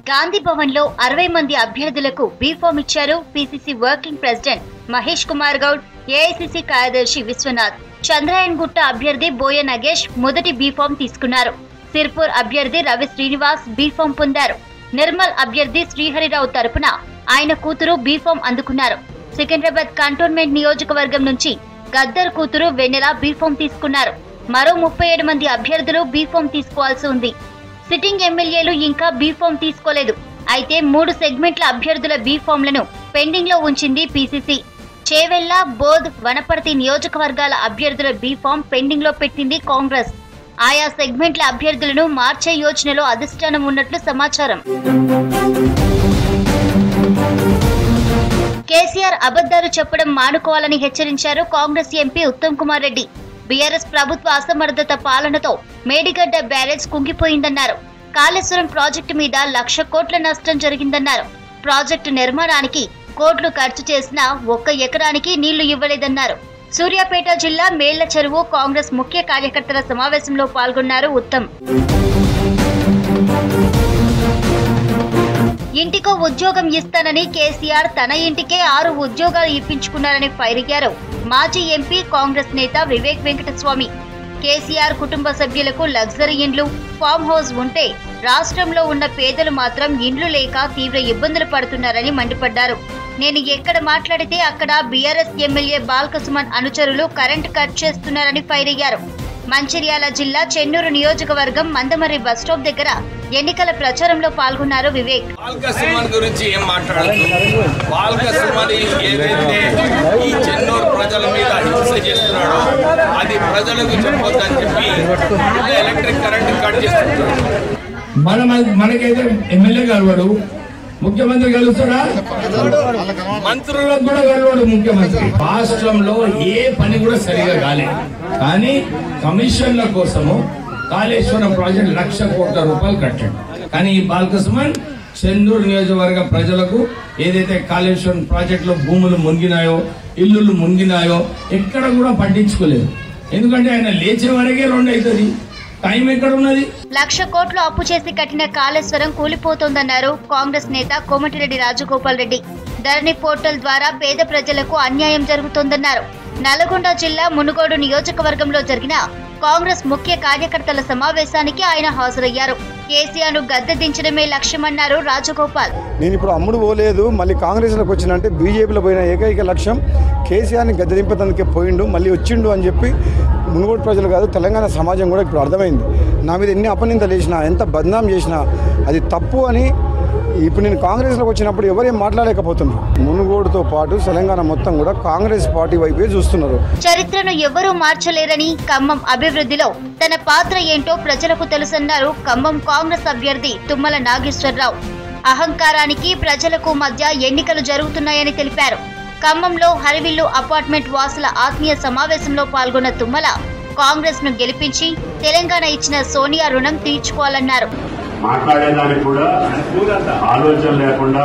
గాంధీ భవన్ లో అరవై మంది అభ్యర్థులకు బీఫామ్ ఇచ్చారు PCC working president Mahesh Kumar Goud AICC కార్యదర్శి విశ్వనాథ్ చంద్రాయన్ గుట్ట అభ్యర్థి బోయ నగేష్ మొదటి బీఫామ్ తీసుకున్నారు సిర్పూర్ అభ్యర్థి రవి శ్రీనివాస్ బీఫామ్ పొందారు నిర్మల్ అభ్యర్థి శ్రీహరిరావు తరపున ఆయన కూతురు బీఫామ్ అందుకున్నారు సికింద్రాబాద్ కంటోన్మెంట్ నియోజకవర్గం నుంచి గద్దర్ కూతురు వెన్నెల బీఫామ్ తీసుకున్నారు మరో ముప్పై ఏడు మంది అభ్యర్థులు బీఫామ్ తీసుకోవాల్సి ఉంది సిట్టింగ్ ఎమ్మెల్యేలు ఇంకా బీఫామ్ తీసుకోలేదు అయితే మూడు సెగ్మెంట్ల అభ్యర్థుల బీఫామ్లను పెండింగ్ లో ఉంచింది పీసీసీ చేవెళ్ల బోధ్ వనపర్తి నియోజకవర్గాల అభ్యర్థుల బీఫామ్ పెండింగ్ లో పెట్టింది కాంగ్రెస్ ఆయా సెగ్మెంట్ల అభ్యర్థులను మార్చే యోచనలో అధిష్టానం ఉన్నట్లు సమాచారం కేసీఆర్ అబద్ధాలు చెప్పడం మానుకోవాలని హెచ్చరించారు Congress MP Uttam Kumar Reddy BRS ప్రభుత్వ అసమర్థత పాలనతో మేడిగడ్డ బ్యారేజ్ కుంగిపోయిందన్నారు కాళేశ్వరం ప్రాజెక్టు మీద లక్ష కోట్ల నష్టం జరిగిందన్నారు ప్రాజెక్టు నిర్మాణానికి కోట్లు ఖర్చు చేసినా ఒక్క ఎకరానికి నీళ్లు ఇవ్వలేదన్నారు సూర్యాపేట జిల్లా మేళ్ల చెరువు కాంగ్రెస్ ముఖ్య కార్యకర్తల సమావేశంలో పాల్గొన్నారు ఉత్తమ్ ఇంటికో ఉద్యోగం ఇస్తానని కేసీఆర్ తన ఇంటికే ఆరు ఉద్యోగాలు ఇప్పించుకున్నారని ఫైర్ అయ్యారు మాజీ ఎంపీ కాంగ్రెస్ నేత వివేక్ వెంకటస్వామి కేసీఆర్ కుటుంబ సభ్యులకు లగ్జరీ ఇండ్లు ఫామ్ హౌస్ ఉంటే రాష్ట్రంలో ఉన్న పేదలు మాత్రం ఇండ్లు లేక తీవ్ర ఇబ్బందులు పడుతున్నారని మండిపడ్డారు నేను ఎక్కడ మాట్లాడితే అక్కడ బీఆర్ఎస్ ఎమ్మెల్యే బాల్కసుమన్ అనుచరులు కరెంట్ కట్ చేస్తున్నారని ఫైర్ అయ్యారు మంచిర్యాల జిల్లా చెన్నూరు నియోజకవర్గం మందమర్రి బస్టాప్ దగ్గర ఎన్నికల ప్రచారంలో పాల్గొన్నారు వివేక్ బాల్క సుమన్ గురించి ఏం మాట్లాడదు బాల్క సుమన్ ఏదైతే ఈ చెన్నూరు ప్రజల మీద హింస చేస్తున్నాడో అది ప్రజలకు చెప్పొద్దని చెప్పి ఇలా ఎలక్ట్రిక్ కరెంట్ కట్ చేస్తున్నాడు మన మనకైతే ఎమ్మెల్యే కలవడు ముఖ్యమంత్రి కలుస్తాడా మంత్రులకు కూడా కలవడు ముఖ్యమంత్రి రాష్ట్రంలో ఏ పని కూడా సరిగా కాలేదు కానీ కమిషన్ల కోసము కాళేశ్వరం ప్రాజెక్ట్ లక్ష కోట్ల రూపాయలు కట్టాడు కానీ ఈ బాలకృష్ణన్ చెందూరు నియోజకవర్గ ప్రజలకు ఏదైతే కాళేశ్వరం ప్రాజెక్టులో భూములు మునిగినాయో ఇల్లులు మునిగినాయో ఎక్కడ కూడా పట్టించుకోలేదు ఎందుకంటే ఆయన లేచే వరకే రెండు అవుతుంది టైం ఎక్కడ ఉన్నది లక్ష కోట్లు అప్పు చేసి కట్టిన కాళేశ్వరం కూలిపోతోందన్నారు కాంగ్రెస్ నేత కోమటిరెడ్డి రాజగోపాల్ రెడ్డి ధరణి పోర్టల్ ద్వారా పేద ప్రజలకు అన్యాయం జరుగుతోందన్నారు నల్గొండ జిల్లా మునుగోడు నియోజకవర్గంలో జరిగిన కాంగ్రెస్ ముఖ్య కార్యకర్తల సమావేశానికి ఆయన హాజరయ్యారు కేసీఆర్ ను గద్దె దించడమే లక్ష్యమన్నారు రాజగోపాల్ నేను ఇప్పుడు అమ్ముడు పోలేదు మళ్ళీ కాంగ్రెస్లోకి వచ్చినంటే బీజేపీలో పోయిన ఏకైక లక్ష్యం కేసీఆర్ని గద్దె దింపేందుకే పోయిండు మళ్ళీ వచ్చిండు అని చెప్పి మునుగోడు ప్రజలు కాదు తెలంగాణ సమాజం కూడా ఇప్పుడు అర్థమైంది నా మీద ఎన్ని అపనిందలు చేసినా ఎంత బద్నాం చేసినా అది తప్పు అని ఇప్పుడు నేను కాంగ్రెస్లోకి వచ్చినప్పుడు ఎవరేం మాట్లాడలేకపోతున్నారు మునుగోడుతో పాటు తెలంగాణ మొత్తం కూడా కాంగ్రెస్ పార్టీ వైపే చూస్తున్నారు చరిత్రను ఎవరూ మార్చలేరని ఖమ్మం అభివృద్ధిలో తన పాత్ర ఏంటో ప్రజలకు తెలుసన్నారు ఖమ్మం కాంగ్రెస్ అభ్యర్థి తుమ్మల నాగేశ్వరరావు అహంకారానికి ప్రజలకు మధ్య ఎన్నికలు జరుగుతున్నాయని తెలిపారు ఖమ్మంలో హరివిల్లు అపార్ట్మెంట్ వాసుల ఆత్మీయ సమావేశంలో పాల్గొన్న తుమ్మల కాంగ్రెస్ ను గెలిపించి తెలంగాణ ఇచ్చిన సోనియా రుణం తీర్చుకోవాలన్నారు మాట్లాడేదానికి కూడా ఆలోచన లేకుండా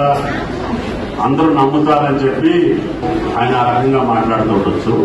అందరూ నమ్ముతారని చెప్పి ఆయన ఆ రకంగా మాట్లాడుతుండొచ్చు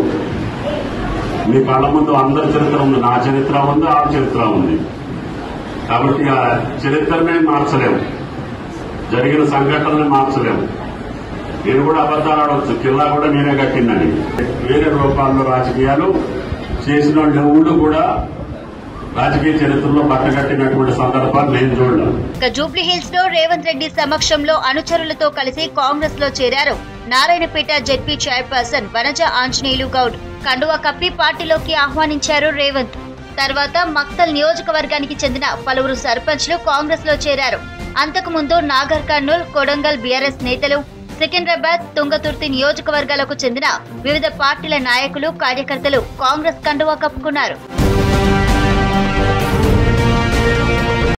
మీ కళ్ళ ముందు అందరి చరిత్ర ఉంది నా చరిత్ర ఉంది ఆ చరిత్ర ఉంది కాబట్టి ఆ చరిత్రనే మార్చలేము జరిగిన సంఘటనని మార్చలేము నేను కూడా అబద్ధాలు ఆడవచ్చు కిల్లా కూడా నేనే కట్టిందని వేరే రూపాల్లో రాజకీయాలు చేసిన వాళ్ళు ఎవరు కూడా రాజకీయ చరిత్రలో పట్టగట్టినటువంటి సందర్భాలు నేను చూడలేదు ఇక జూబ్లీ హిల్స్ లో రేవంత్ రెడ్డి సమక్షంలో అనుచరులతో కలిసి కాంగ్రెస్ లో చేరారు నారాయణపేట జెడ్పీ చైర్పర్సన్ వనజ ఆంజనేయులు గౌడ్ కండువా కప్పి పార్టీలోకి ఆహ్వానించారు రేవంత్ తర్వాత మక్తల్ నియోజకవర్గానికి చెందిన పలువురు సర్పంచ్లు కాంగ్రెస్ లో చేరారు అంతకుముందు నాగర్ కర్నూల్ కొడంగల్ బీఆర్ఎస్ నేతలు సికింద్రాబాద్ తుంగతుర్తి నియోజకవర్గాలకు చెందిన వివిధ పార్టీల నాయకులు కార్యకర్తలు కాంగ్రెస్ కండువా కప్పుకున్నారు